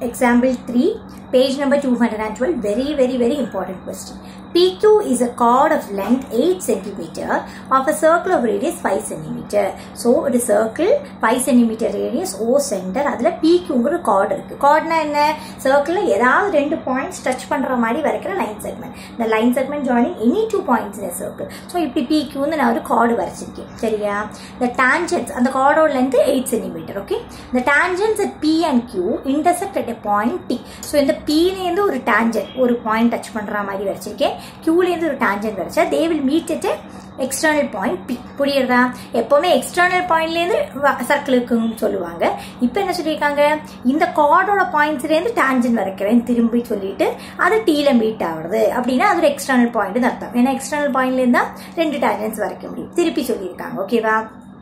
example 3 page number 212 very very very important question PQ is a chord of length 8 centimeter of a circle of radius 5 centimeter so ஒரு circle 5 centimeter radius O center அதுல PQங்கிற chord இருக்கு chordனா என்ன circle ஏதாவது ரெண்டு points touch பண்ற மாதிரி வரைக்கிற line segment இந்த line segment joining any two points in a circle so இப்படி PQன்னு நான் ஒரு chord வரைச்சிருக்கேன் சரியா the tangents அந்த chordோட length 8 centimeter okay the tangents at P and Q intersect at a point T so இந்த P லேருந்து ஒரு tangent ஒரு point touch பண்ற மாதிரி வரைச்சிருக்கேன் Q லேருந்து ஒரு tangent வரைச்சா they will meet at a external point P புரியுறதா எப்போவுமே எக்ஸ்டர்னல் பாயிண்ட்லேருந்து சர்க்கிள் இருக்குன்னு சொல்லுவாங்க இப்போ என்ன சொல்லியிருக்காங்க இந்த கார்டோட பாயிண்ட்ஸ்லேருந்து டேஞ்சன் வரைக்கிறேன் திரும்பி சொல்லிட்டு அது டீல மீட் ஆகுறது அப்படின்னா அது ஒரு எக்ஸ்டர்னல் பாயிண்ட் அர்த்தம் ஏன்னா எக்ஸ்டர்னல் பாயிண்ட்லேருந்து தான் ரெண்டு டேஞ்சன்ஸ் வரைக்க முடியும் திருப்பி சொல்லியிருக்காங்க ஓகேவா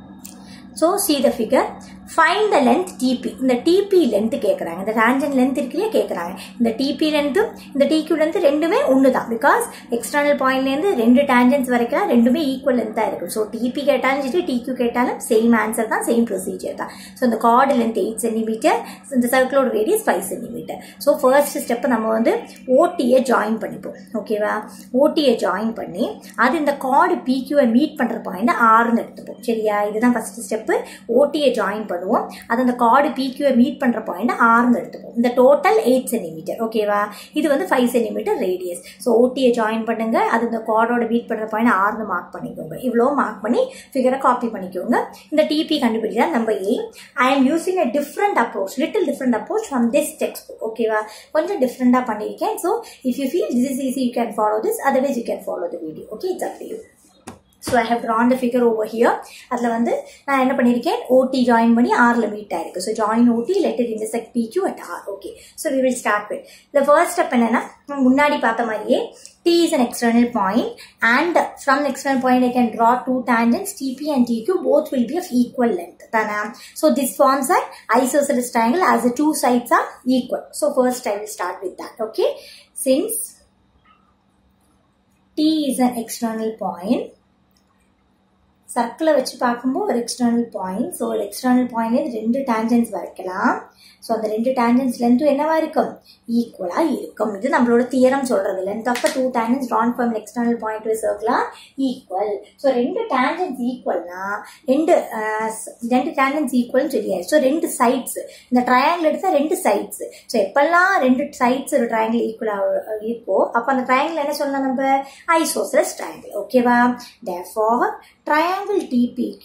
so see the figure find the length DP இந்த டிபி லென்த் கேட்குறாங்க இந்த டேஞ்சன் லென்த் இருக்கிறே கேட்குறாங்க இந்த டிபி லென்த்தும் இந்த டிக்யூ லென்த் ரெண்டுமே ஒன்று தான் பிகாஸ் எக்ஸ்டர்னல் பாயிண்ட்லேருந்து ரெண்டு டேஞ்சன்ஸ் வரைக்கும் ரெண்டுமே ஈக்குவல் லென்த்தாக இருக்கும் ஸோ டிபி கேட்டாலும் சரி டிக்யூ கேட்டாலும் சேம் ஆன்சர் தான் சேம் ப்ரொசீஜர் தான் ஸோ இந்த கார்டு லென்த் எயிட் சென்டிமீட்டர் இந்த சர்க்கிளோட radius five centimetre so first step நம்ம வந்து ஓடியை ஜாயின் பண்ணிப்போம் ஓகேவா ஓடியை ஜாயின் பண்ணி அது இந்த கார்டு பிக்யூவை மீட் பண்ணுற பாயிண்ட் ஆறுன்னு எடுத்துப்போம் சரியா இதுதான் ஃபர்ஸ்ட் ஸ்டெப்பு ஓடியை ஜாயின் பண்ணுவோம் அது அந்த கார்டு பிக்யூவை மீட் பண்ணுற பாயிண்ட் ஆறுன்னு எடுத்துப்போம் இந்த டோட்டல் எயிட் சென்டிமீட்டர் ஓகேவா இது வந்து ஃபைவ் சென்டிமீட்டர் ரேடியஸ் ஸோ ஓடியை ஜாயின் பண்ணுங்க அது இந்த கார்டோட மீட் பண்ணுற பாயிண்ட் ஆறுன்னு மார்க் பண்ணிக்கோங்க இவ்வளோ மார்க் பண்ணி ஃபிகரை காப்பி பண்ணிக்கோங்க இந்த டிபி கண்டுபிடிச்சா நம்ம aim I am using a different approach little different approach from this textbook ஓகேவா கொஞ்சம் டிஃப்ரெண்டாக பண்ணியிருக்கேன் so if you feel this is easy you can follow this otherwise you can follow the video okay it's up you so I have drawn the figure over here அதில் வந்து நான் என்ன பண்ணியிருக்கேன் OD join பண்ணி ஆரில் meet ஆயிருக்கு so join OD let it intersect PQ at R okay so we will start with இந்த first step என்னன்னா முன்னாடி பார்த்த மாதிரியே T is an external point and from the external point I can draw two tangents TP and TQ both will be of equal length. So this forms an isosceles triangle as the two sides are equal. So first I will start with that. Okay. Since T is an external point சர்க்கிளை வச்சு பார்க்கும்போது ஒரு external point so ஒரு external point ரெண்டு tangents வரைக்கலாம் so அந்த ரெண்டு tangents லென்த்தும் என்னவா இருக்கும் ஈக்குவலாக இருக்கும் இது நம்மளோட தியரம் சொல்றது length of the two tangents drawn from external point to சர்க்கிளாக ஈக்குவல் ஸோ ரெண்டு டேஞ்சன்ஸ் ஈக்குவல்னா ரெண்டு ரெண்டு டேஞ்சன்ஸ் ஈக்குவல்னு சொல்லியாச்சு ஸோ ரெண்டு சைட்ஸ் இந்த ட்ரையாங்கிள் எடுத்தால் ரெண்டு சைட்ஸ் ஸோ எப்பெல்லாம் ரெண்டு சைட்ஸ் ஒரு ட்ரையாங்கிள் ஈக்குவலாக இருக்கோ அப்போ அந்த ட்ரையாங்கிள் என்ன சொல்லலாம் நம்ம ஐசோசலஸ் ட்ரையாங்கிள் ஓகேவா therefore triangle TPQ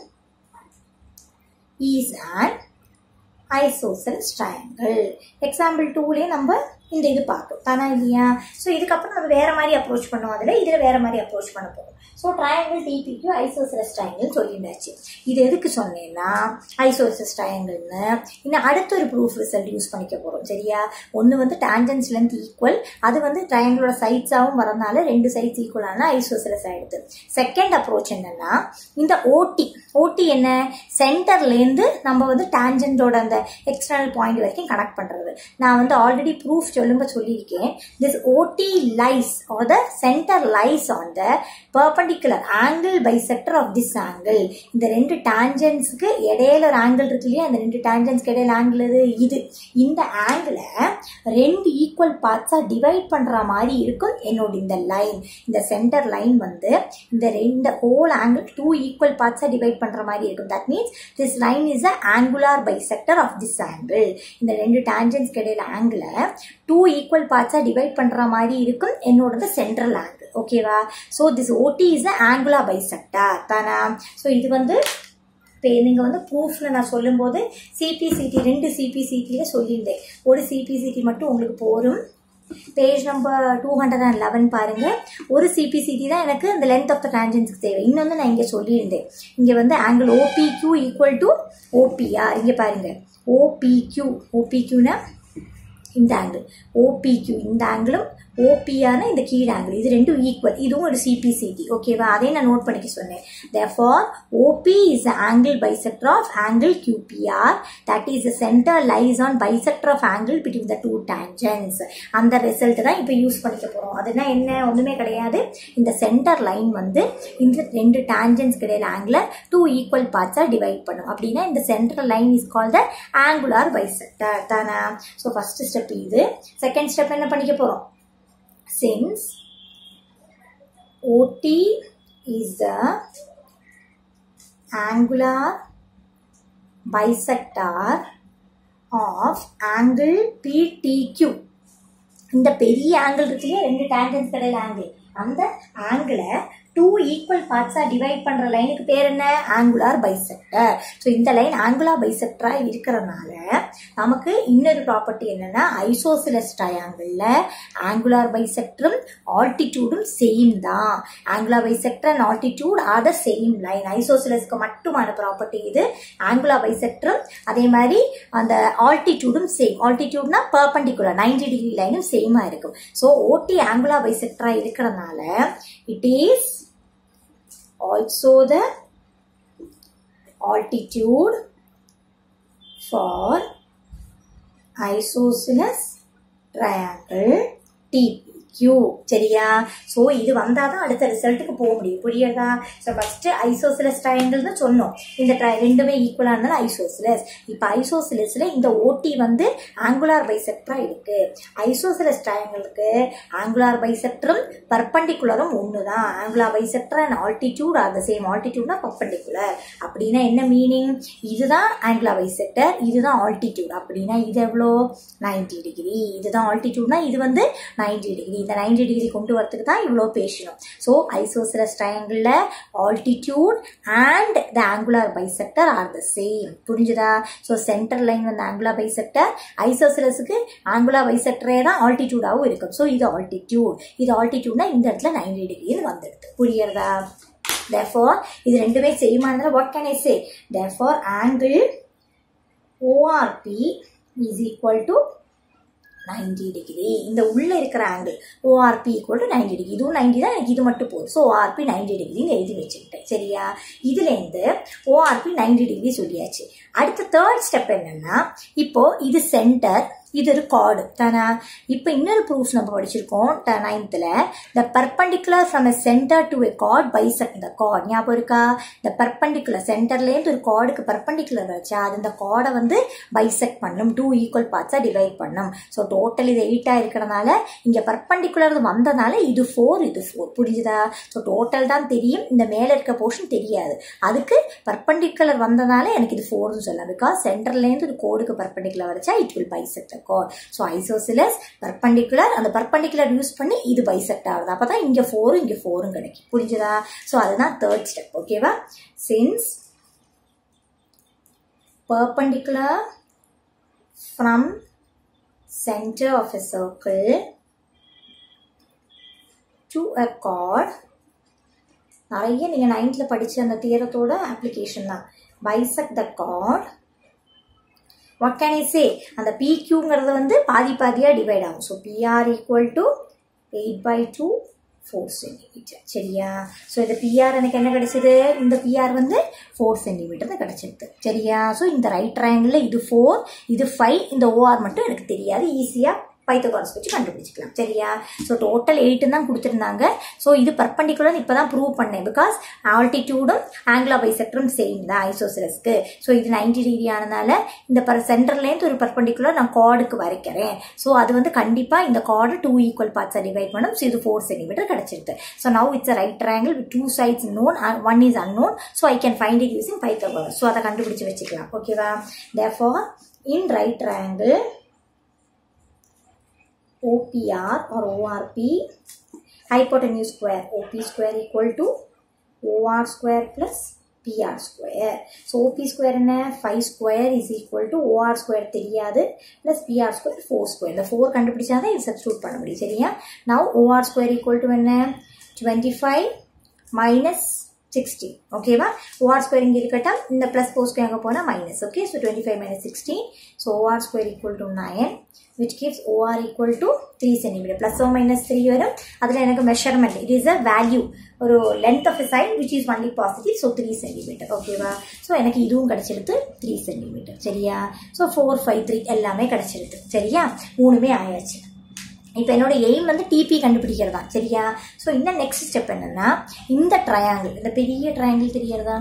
is an isosceles triangle. Example 2லே நம்ம இந்த இது பார்த்தோம் தானா இல்லையா ஸோ இதுக்கப்புறம் நம்ம வேற மாதிரி அப்ரோச் பண்ணுவோம் அதில் இதில் வேற மாதிரி அப்ரோச் பண்ண போகிறோம் ஸோ ட்ரையாங்கிள் டிபிக்கு ஐசோசரஸ் ட்ரையாங்கிள் சொல்லியிருந்தாச்சு இது எதுக்கு சொன்னேன்னா ஐசோசரஸ் ட்ரையாங்கிள்னு இன்னும் அடுத்த ஒரு ப்ரூஃப் ரிசல்ட் யூஸ் பண்ணிக்க போகிறோம் சரியா ஒன்று வந்து டேஞ்சன்ஸ் லென்த் ஈக்குவல் அது வந்து ட்ரையாங்கிளோட சைட்ஸாகவும் வரனால ரெண்டு சைட்ஸ் ஈக்குவலான ஐசோசரஸ் ஆயிடுது செகண்ட் அப்ரோச் என்னன்னா இந்த ஓடி ஓடி என்ன சென்டர்லேருந்து நம்ம வந்து டேஞ்சன்டோட அந்த எக்ஸ்டர்னல் பாயிண்ட் வரைக்கும் கனெக்ட் பண்ணுறது நான் வந்து ஆல்ரெடி ப்ரூஃப் சொல்லுங்க சொல்லியிருக்கேன் this OT lies or the centre lies on the perpendicular angle bisector of this angle இந்த ரெண்டு டேஞ்சன்ஸுக்கு இடையில ஒரு ஆங்கிள் இருக்கு இல்லையா அந்த ரெண்டு டேஞ்சன்ஸ்க்கு இடையில ஆங்கிள் இது இது இந்த ஆங்கிளை ரெண்டு ஈக்குவல் பார்ட்ஸாக டிவைட் பண்ணுற மாதிரி இருக்கும் என்னோட இந்த லைன் இந்த சென்டர் லைன் வந்து இந்த ரெண்டு ஹோல் ஆங்கிள் டூ ஈக்குவல் பார்ட்ஸாக டிவைட் பண்ணுற மாதிரி இருக்கும் that means this line is a angular bisector of this angle இந்த ரெண்டு டேஞ்சன்ஸ்க்கு இடையில ஆங்கிளை டூ ஈக்குவல் பார்ட்ஸாக டிவைட் பண்ணுற மாதிரி இருக்கும் என்னோடது சென்ட்ரல் ஆங்கிள் ஓகேவா so this OT is a angular bisector தானா ஸோ இது வந்து இப்போ நீங்கள் வந்து ப்ரூஃபில் நான் சொல்லும்போது சிபிசிடி ரெண்டு சிபிசிடியில் சொல்லியிருந்தேன் ஒரு சிபிசிடி மட்டும் உங்களுக்கு போரும் page number two hundred and eleven பாருங்க ஒரு சிபிசிடி தான் எனக்கு இந்த லென்த் ஆஃப் த டான்ஜென்ஸ்க்கு தேவை இன்னொன்று நான் இங்கே சொல்லியிருந்தேன் இங்கே வந்து angle OPQ equal to OPR இங்கே பாருங்க ஓபிக்யூ ஓபிக்யூனா இந்த ஆங்கிள் ஓபிக்யூ இந்த ஆங்கிளும் ஓபிஆர்னா இந்த கீழ் ஆங்கிள் இது ரெண்டும் ஈக்குவல் இதுவும் ஒரு சிபிசிடி ஓகேவா அதையும் நான் நோட் பண்ணிக்க சொன்னேன் therefore OP is the angle bisector of angle QPR that is the center lies on bisector of angle between the two tangents அந்த ரிசல்ட் தான் இப்போ யூஸ் பண்ணிக்க போகிறோம் அதுனா என்ன ஒன்றுமே கிடையாது இந்த சென்டர் லைன் வந்து இந்த ரெண்டு டேஞ்சன்ஸ் கிடையாது ஆங்கிளை டூ ஈக்குவல் பார்ட்ஸாக டிவைட் பண்ணும் அப்படின்னா இந்த centre line is call the angular bisector தானே ஸோ ஃபர்ஸ்ட் ஸ்டெப் இது செகண்ட் ஸ்டெப் என்ன பண்ணிக்க போகிறோம் since OT is the angular bisector of angle PTQ இந்த பெரிய ஆங்கிள் இருக்கு இல்லையா ரெண்டு டேஞ்சன்ஸ் கடையில் ஆங்கிள் அந்த ஆங்கிளை டூ ஈக்குவல் பார்ட்ஸாக டிவைட் பண்ணுற லைனுக்கு பேர் என்ன ஆங்குலார் பைசெக்டர் ஸோ இந்த லைன் ஆங்குலார் பைசெக்டராக இருக்கிறனால நமக்கு இன்னொரு ப்ராப்பர்ட்டி என்னன்னா ஐசோசிலஸ் ட்ரையாங்கிளில் ஆங்குலார் பைசெக்டரும் ஆல்டிடியூடும் சேம் தான் angular bisector and altitude are the same line ஐசோசிலஸ்க்கு மட்டுமான ப்ராப்பர்ட்டி இது ஆங்குலார் பைசெக்டரும் அதே மாதிரி அந்த ஆல்டிடியூடும் சேம் ஆல்டிடியூட்னா பர்பண்டிகுலர் நைன்டி டிகிரி லைனும் சேமாக இருக்கும் ஸோ ஓடி ஆங்குலார் பைசெக்டராக இருக்கிறனால it is also the altitude for isosceles triangle TPQ சரியா ஸோ இது வந்தால் தான் அடுத்த ரிசல்ட்டுக்கு போக முடியும் புரியுறதா ஸோ ஃபஸ்ட்டு ஐசோசிலஸ் ட்ரையாங்கிள் தான் சொன்னோம் இந்த ட்ரை ரெண்டுமே ஈக்குவலாக இருந்தாலும் ஐசோசிலஸ் இப்போ ஐசோசிலஸில் இந்த ஓடி வந்து ஆங்குலார் பைசெக்டராக இருக்குது ஐசோசிலஸ் ட்ரையாங்கிளுக்கு ஆங்குலார் பைசெக்டரும் பர்பண்டிகுலரும் ஒன்று தான் angular bisector and altitude are the same ஆல்டிடியூட்னா பர்பண்டிகுலர் அப்படின்னா என்ன மீனிங் இதுதான் ஆங்குலார் பைசெக்டர் இதுதான் ஆல்டிடியூட் அப்படின்னா இது எவ்வளோ நைன்டி டிகிரி இதுதான் ஆல்டிடியூட்னா இது வந்து நைன்டி டிகிரி இந்த நைன்டி டிகிரி கொண்டு வரதுக்கு தான் இவ்வளோ பேசணும் ஸோ ஐசோசிலஸ் ட்ரையாங்கிளில் altitude and the angular bisector are the same புரிஞ்சுதா ஸோ சென்டர் லைன் வந்து ஆங்குலார் பைசெக்டர் ஐசோசிலஸுக்கு ஆங்குலார் பைசெக்டரே தான் ஆல்டிடியூடாகவும் இருக்கும் ஸோ இது ஆல்டிடியூட் இது ஆல்டிடியூட்னா இந்த இடத்துல நைன்டி டிகிரின்னு வந்துடுது புரியுறதா therefore இது ரெண்டுமே சேம் ஆனதுல what can I say therefore angle ORP is equal to 90 degree இந்த உள்ள இருக்கிற angle ORP equal to ninety degree இதுவும் நைன்டி தான் எனக்கு இது மட்டும் போதும் ஸோ ஓஆர்பி நைன்டி டிகிரின்னு எழுதி வச்சுக்கிட்டேன் சரியா இதுலேருந்து ஓஆர்பி நைன்டி டிகிரி சொல்லியாச்சு அடுத்த தேர்ட் ஸ்டெப் என்னன்னா இப்போ இது சென்டர் இது ஒரு கார்டு தானே இப்போ இன்னொரு ப்ரூஃப் நம்ம படிச்சிருக்கோம் நைன்த்தில் the perpendicular from a centre to a chord bisect the chord ஞாபகம் இருக்கா இந்த பர்பண்டிகுலர் சென்டர்லேருந்து ஒரு கார்டுக்கு பர்பண்டிகுலர் வச்சா அது இந்த கார்டை வந்து பைசெக்ட் பண்ணும் டூ ஈக்குவல் பார்ட்ஸாக டிவைட் பண்ணும் ஸோ டோட்டல் இது எயிட்டாக இருக்கிறனால இங்கே பர்பண்டிகுலர் வந்தனால இது ஃபோர் இது ஃபோர் புரிஞ்சுதா ஸோ டோட்டல் தான் தெரியும் இந்த மேலே இருக்க போர்ஷன் தெரியாது அதுக்கு பர்பண்டிகுலர் வந்தனால எனக்கு இது ஃபோர்னு சொல்லலாம் பிகாஸ் சென்டர்லேருந்து ஒரு கோடுக்கு பர்பண்டிகுலர் வச்சா it will bisect chord. So isosceles perpendicular அந்த perpendicular யூஸ் பண்ணி இது பைசெக்ட் ஆகுது அப்போ தான் இங்கே ஃபோரும் இங்கே ஃபோரும் கிடைக்கும் புரிஞ்சுதா ஸோ அதுதான் தேர்ட் ஸ்டெப் ஓகேவா since perpendicular from center of a circle to a chord நிறைய நீங்கள் நைன்த்தில் படித்த அந்த தியரத்தோட அப்ளிகேஷன் தான் bisect the chord what can I say அந்த பிக்யூங்கிறது வந்து பாதி பாதியாக டிவைட் ஆகும் so PR equal to eight by two four centimetre சரியா ஸோ இந்த பிஆர் எனக்கு என்ன கிடைச்சது இந்த பிஆர் வந்து ஃபோர் சென்டிமீட்டர் தான் கிடைச்சிருக்கு சரியா ஸோ இந்த ரைட் ட்ரையாங்கிளில் இது ஃபோர் இது ஃபைவ் இந்த ஓஆர் மட்டும் எனக்கு தெரியாது ஈஸியாக பைத்தகோரஸ் வச்சு கண்டுபிடிச்சிக்கலாம் சரியா ஸோ டோட்டல் எயிட்டு தான் கொடுத்துருந்தாங்க ஸோ இது பர்பண்டிகுலர் இப்போ தான் ப்ரூவ் பண்ணேன் பிகாஸ் ஆல்டிடியூடும் ஆங்கிலா பைசெக்டரும் சேம் தான் ஐசோசிலஸ்க்கு ஸோ இது நைன்டி டிகிரி ஆனதுனால இந்த பர் சென்டர்லேருந்து ஒரு பர்பண்டிகுலர் நான் கார்டுக்கு வரைக்கிறேன் ஸோ அது வந்து கண்டிப்பாக இந்த கார்டு டூ ஈக்குவல் பார்ட்ஸாக டிவைட் பண்ணும் ஸோ இது ஃபோர் சென்டிமீட்டர் கிடச்சிருக்கு so now it's right triangle with two sides known one is unknown so I can find it using Pythagoras so அதை கண்டுபிடிச்சு வச்சுக்கலாம் ஓகேவா therefore in right triangle OPR or ORP hypotenuse square OP square equal to OR square plus PR square. So OP square என்ன 5 square is equal to OR square தெரியாது plus PR square 4 square. இந்த 4 கண்டுபிடிச்சாதான் இது substitute பண்ண முடியும் சரியா now OR square equal to என்ன 25 minus sixty ஓகேவா OR square இங்கே இருக்கட்டும் இந்த ப்ளஸ் ஃபோர் ஸ்கொயர் அங்கே போனால் minus okay so twenty five minus sixteen so OR square equal to nine which gives OR equal to three centimetre plus or minus three வரும் அதில் எனக்கு measurement it is a value ஒரு length of side which is only positive so three centimetre ஓகேவா so எனக்கு இதுவும் கிடச்சிருது three centimetre சரியா so four five three எல்லாமே கிடச்சிருது சரியா மூணுமே ஆயாச்சு இப்போ என்னோட எய்ம் வந்து டிபி கண்டுபிடிக்கிறது தான் சரியா ஸோ இன்னும் நெக்ஸ்ட் ஸ்டெப் என்னன்னா இந்த ட்ரையாங்கிள் இந்த பெரிய ட்ரையாங்கிள் தெரியறதா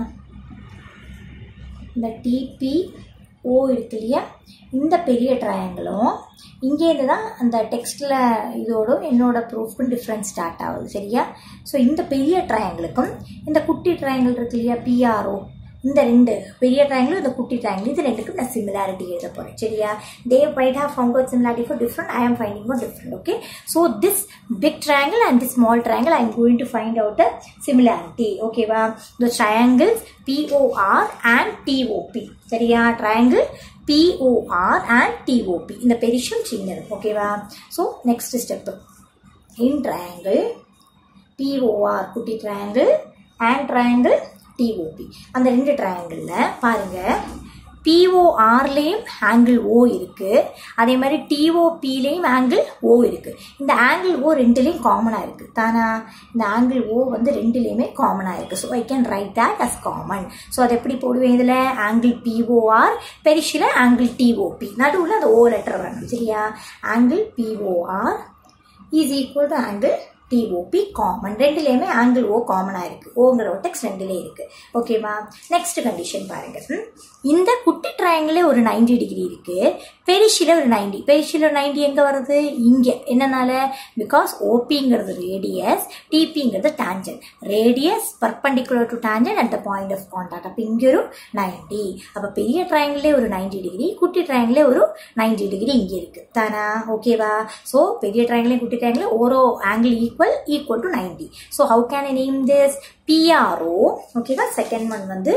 இந்த டிபி ஓ இருக்கு இல்லையா இந்த பெரிய ட்ரையாங்கிளும் இங்கேருந்து தான் அந்த டெக்ஸ்டில் இதோடும் என்னோட ப்ரூஃப்க்கும் டிஃப்ரென்ஸ் ஸ்டார்ட் ஆகுது சரியா ஸோ இந்த பெரிய ட்ரையாங்கிளுக்கும் இந்த குட்டி ட்ரையாங்கிள் இருக்கு இல்லையா பிஆர்ஓ இந்த ரெண்டு பெரிய ட்ரையாங்கிள் இந்த குட்டி ட்ரையாங்கிள் இது ரெண்டுக்கும் நான் சிமிலாரிட்டி எழுத போகிறேன் சரியா தே might have found out similarity for different I am finding for different okay so this big triangle and this small triangle I am going to find out the similarity okay வா the triangles POR and TOP சரியா triangle POR and TOP இந்த பெரிஷும் சின்னது ஓகேவா so next step in triangle POR குட்டி triangle and triangle TOP அந்த ரெண்டு ட்ரையாங்கிளில் பாருங்கள் பிஓஆர்லேயும் ஆங்கிள் ஓ இருக்குது அதே மாதிரி டிஓபிலேயும் ஆங்கிள் ஓ இருக்குது இந்த ஆங்கிள் ஓ ரெண்டுலேயும் காமனாக இருக்குது தானா இந்த ஆங்கிள் ஓ வந்து ரெண்டுலேயுமே காமனாக இருக்குது so I can write that as common so அதை எப்படி போடுவேன் இதில் ஆங்கிள் பிஓஆர் பெரிஷில் ஆங்கிள் டிஓபி நடுவில் அந்த ஓ லெட்டர் வரணும் சரியா angle POR is equal to angle TOP common ரெண்டுலேயுமே ஆங்கிள் ஓ காமனாக இருக்குது ஓங்கிற டெக்ஸ்ட் ரெண்டுலேயே இருக்குது ஓகேவா நெக்ஸ்ட் கண்டிஷன் பாருங்க ம். இந்த குட்டி ட்ரையாங்கிளே ஒரு 90 டிகிரி இருக்குது பெரிஷில் ஒரு 90 பெரிஷில் ஒரு 90 எங்கே வருது இங்கே என்னனால பிகாஸ் ஓபிங்கிறது ரேடியஸ் டிபிங்கிறது tangent radius perpendicular to tangent at the point of contact அப்போ இங்கே ஒரு 90 அப்போ பெரிய ட்ரையாங்கிளே ஒரு 90 டிகிரி குட்டி ட்ரையாங்கிளே ஒரு 90 டிகிரி இங்கே இருக்குது தானா ஓகேவா ஸோ பெரிய ட்ரையாங்கிளையும் குட்டி ட்ரையாங்கிளையும் ஓரோ angle equal equal to 90 so how can I name this PRO ஓகேவா செகண்ட் ஒன் வந்து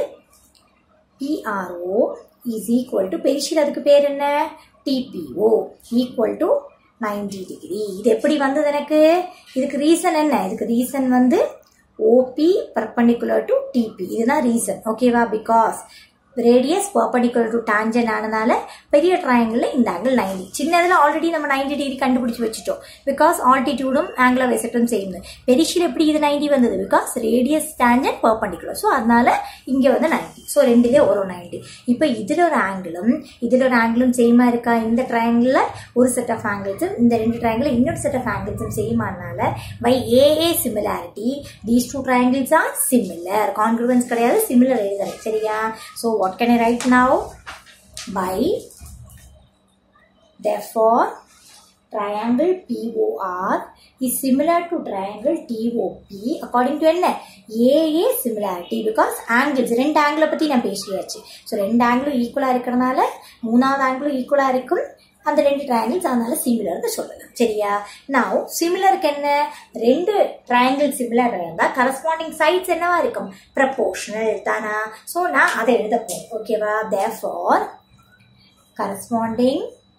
பிஆர்ஓ இஸ் ஈக்குவல் டு பெரிஷில் அதுக்கு பேர் என்ன டிபிஓ ஈக்குவல் டு 90 டிகிரி இது எப்படி வந்தது எனக்கு இதுக்கு ரீசன் என்ன இதுக்கு ரீசன் வந்து ஓபி பர்பண்டிகுலர் டு டிபி இதுதான் ரீசன் ஓகேவா because radius perpendicular to tangent ஆனதால பெரிய ட்ரையாங்கிளில் இந்த ஆங்கிள் 90 சின்னதில் ஆல்ரெடி நம்ம 90 டிகிரி கண்டுபிடிச்சி வச்சுட்டோம் பிகாஸ் ஆல்டிடியூடும் ஆங்கிள் வெசட்டும் சேம் பெரிஷில் எப்படி இது 90 வந்தது because radius tangent perpendicular so அதனால இங்கே வந்து 90 ஸோ ரெண்டுலேயே ஒரு 90 இப்போ இதில் ஒரு ஆங்கிளும் இதில் ஒரு ஆங்கிளும் சேமாக இருக்கா இந்த ட்ரையாங்கிளில் ஒரு செட் ஆஃப் ஆங்கிள்ஸும் இந்த ரெண்டு ட்ரையாங்கிள் இன்னொரு செட் ஆஃப் ஆங்கிள்ஸும் சேம் ஆனால by AA similarity these two triangles are similar congruence கிடையாது சிமிலர் எழுதுறேன் சரியா so what can I write now by therefore triangle POR is similar to triangle TOP according to என்ன AA similarity because angles ரெண்டு ஆங்கிளை பற்றி நான் பேசியாச்சு so ரெண்டு ஆங்கிளும் ஈக்குவலாக இருக்கிறனால மூணாவது ஆங்கிளும் ஈக்குவலாக இருக்கும் அந்த ரெண்டு ட்ரையாங்கிள்ஸ் அதனால சிமிலர்னு சொல்லலாம் சரியா நான் சிமிலருக்கு என்ன ரெண்டு ட்ரையாங்கிள் சிமிலர் இருந்தால் கரஸ்பாண்டிங் சைட்ஸ் என்னவா இருக்கும் ப்ரப்போர்ஷனல் தானா ஸோ நான் அதை எழுத போகிறேன் ஓகேவா therefore corresponding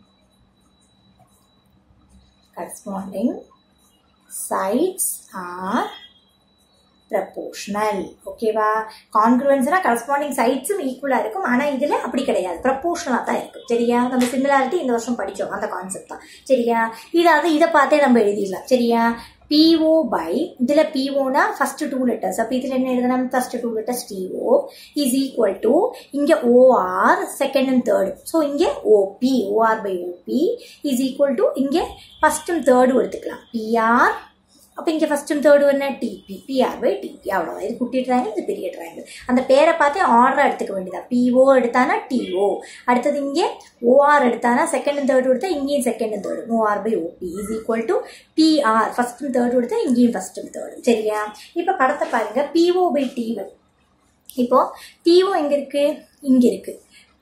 corresponding sides are proportional ஓகேவா கான்க்ருவன்ஸ்னா கரஸ்பாண்டிங் சைட்ஸும் ஈக்குவலாக இருக்கும் ஆனால் இதில் அப்படி கிடையாது ப்ரப்போர்ஷனலாக தான் இருக்கும் சரியா நம்ம சிமிலாரிட்டி இந்த வருஷம் படித்தோம் அந்த கான்செப்ட் தான் சரியா இதாவது இதை பார்த்தே நம்ம எழுதிடலாம் சரியா பிஓ பை இதில் பிஓனா ஃபர்ஸ்ட் டூ லெட்டர்ஸ் அப்போ இதில் என்ன எழுதணும் first two letters TO is equal to இங்கே OR second and third so இங்கே OP OR by OP is equal to இங்கே ஃபஸ்ட்டும் தேர்டும் எடுத்துக்கலாம் பிஆர் அப்போ இங்கே ஃபஸ்ட்டும் தேர்டு என்ன டிபி பிஆர் பை டிபி அவ்வளோதான் இது குட்டி ட்ரையாங்கிள் இது பெரிய ட்ரையாங்கிள் அந்த பேரை பார்த்தே ஆர்டராக எடுத்துக்க வேண்டியதா பிஓ எடுத்தானா டிஓ அடுத்தது இங்கே ஓஆர் எடுத்தானா செகண்ட் அண்ட் தேர்டு எடுத்தா இங்கேயும் second and third OR by OP is equal to PR ஃபஸ்ட்டும் தேர்டு எடுத்தா இங்கேயும் ஃபஸ்ட்டும் தேர்டு சரியா இப்போ படத்தை பாருங்க பிஓ பை டிஓ இப்போ பிஓ எங்கே இருக்கு இங்கே இருக்கு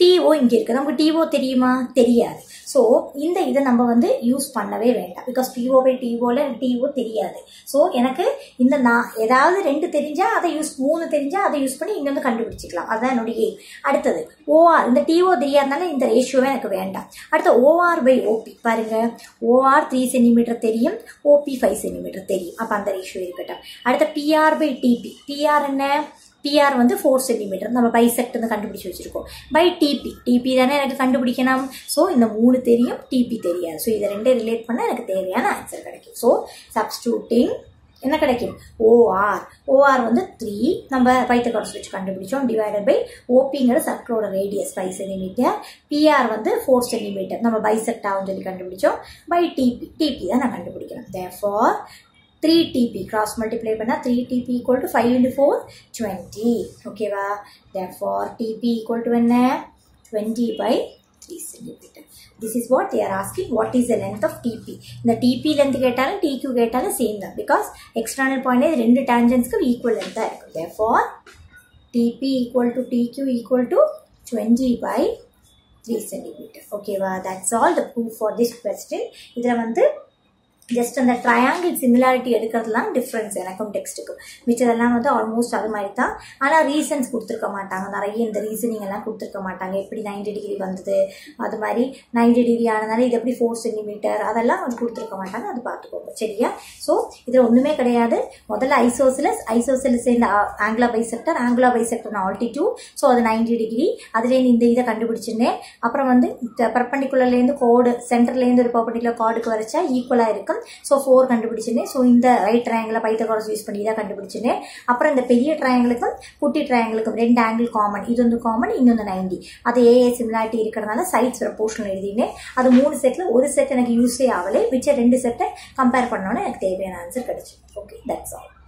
டிஓ இங்கே இருக்குது நமக்கு டிஓ தெரியுமா தெரியாது ஸோ இந்த இதை நம்ம வந்து யூஸ் பண்ணவே வேண்டாம் பிகாஸ் பிஓ பை டிஓவில் டிஓ தெரியாது ஸோ எனக்கு இந்த நான் ஏதாவது ரெண்டு தெரிஞ்சால் அதை யூஸ் மூணு தெரிஞ்சால் அதை யூஸ் பண்ணி இங்கே வந்து கண்டுபிடிச்சிக்கலாம் அதுதான் என்னுடைய aim. அடுத்தது ஓஆர் இந்த டிஓ தெரியாதனால இந்த ரேஷியோவே எனக்கு வேண்டாம் அடுத்து ஓஆர் பை ஓபி பாருங்க ஓஆர் த்ரீ சென்டிமீட்டர் தெரியும் ஓபி ஃபைவ் சென்டிமீட்டர் தெரியும் அப்போ அந்த ரேஷியோ இருக்கட்டும் அடுத்த பிஆர் பை டிபி பிஆர் என்ன பிஆர் வந்து ஃபோர் சென்டிமீட்டர் நம்ம பைசெக்ட் வந்து கண்டுபிடிச்சி வச்சிருக்கோம் பை டிபி டிபி தானே எனக்கு கண்டுபிடிக்கணும் ஸோ இந்த மூணு தெரியும் டிபி தெரியாது ஸோ இதை ரெண்டே ரிலேட் பண்ணால் எனக்கு தேவையான ஆன்சர் கிடைக்கும் ஸோ சப்ஸ்டியூட்டிங் என்ன கிடைக்கும் ஓஆர் ஓஆர் வந்து த்ரீ நம்ம பைத்தகார்ஸ் வச்சு கண்டுபிடிச்சோம் டிவைடட் பை ஓபிங்கிற சர்க்கிளோட ரேடியஸ் ஃபைவ் சென்டிமீட்டர் பிஆர் வந்து ஃபோர் சென்டிமீட்டர் நம்ம பைசெக்டாகவும் சொல்லி கண்டுபிடிச்சோம் பை டிபி டிபி தான் நான் கண்டுபிடிக்கிறேன் therefore three TP cross multiply பண்ணால் three TP equal to five into four twenty ஓகேவா தேர்ஃபார் டிபி ஈக்குவல் டு என்ன twenty by three centimetre this is what they're asking what is the length of TP இந்த DP length கேட்டாலும் TQ கேட்டாலும் same தான் because external point ரெண்டு டேஞ்சன்ஸ்க்கு equal லென்த்தாக இருக்கும் therefore TP equal to TQ equal to twenty by three centimetre ஓகேவா that's all the proof for this question இதில் வந்து ஜஸ்ட் அந்த ட்ரையாங்கிள் சிமிலாரிட்டி எடுக்கிறதுலாம் டிஃப்ரென்ஸ் எனக்கும் டெக்ஸ்ட்டுக்கும் மிச்சதெல்லாம் வந்து ஆல்மோஸ்ட் அது மாதிரி தான் ஆனால் ரீசன்ஸ் கொடுத்துருக்க மாட்டாங்க நிறைய இந்த ரீசனிங் எல்லாம் கொடுத்துருக்க மாட்டாங்க எப்படி நைன்டி டிகிரி வந்தது அது மாதிரி நைன்டி டிகிரி ஆனதுனால இது எப்படி ஃபோர் சென்டிமீட்டர் அதெல்லாம் வந்து கொடுத்துருக்க மாட்டாங்க அது பார்த்துக்கோங்க சரியா ஸோ இதில் ஒன்றுமே கிடையாது முதல்ல ஐசோசிலஸ் ஐசோசிலஸ் இந்த angular bisector angular bisector altitude so அது நைன்டி டிகிரி அதுலேருந்து இந்த இதை கண்டுபிடிச்சிருந்தேன் அப்புறம் வந்து பர்பண்டிகுலர்லேருந்து கோடு சென்டர்லேருந்து ஒரு பர்பண்டிகுலர் கார்டுக்கு வரைச்சா ஈக்குவலாக இருக்கும் ஸோ ஃபோர் கண்டுபிடிச்சிருந்தேன் ஸோ இந்த ரைட் ட்ரையாங்கில் பைத்தகாரஸ் யூஸ் பண்ணி தான் கண்டுபிடிச்சிருந்தேன் அப்புறம் இந்த பெரிய ட்ரையாங்கிளுக்கும் குட்டி ட்ரையாங்கிளுக்கும் ரெண்டு ஆங்கிள் காமன் இது வந்து காமன் இன்னொன்று நைன்டி அது ஏஏ சிமிலாரிட்டி இருக்கிறதுனால சைட்ஸ் ப்ரப்போர்ஷனல் எழுதினேன் அது மூணு செட்டில் ஒரு செட் எனக்கு யூஸே ஆகலை மிச்சம் ரெண்டு செட்டை கம்பேர் பண்ணோன்னே எனக்கு தேவையான ஆன்சர் கிடைச்சி ஓகே தட்ஸ் ஆல்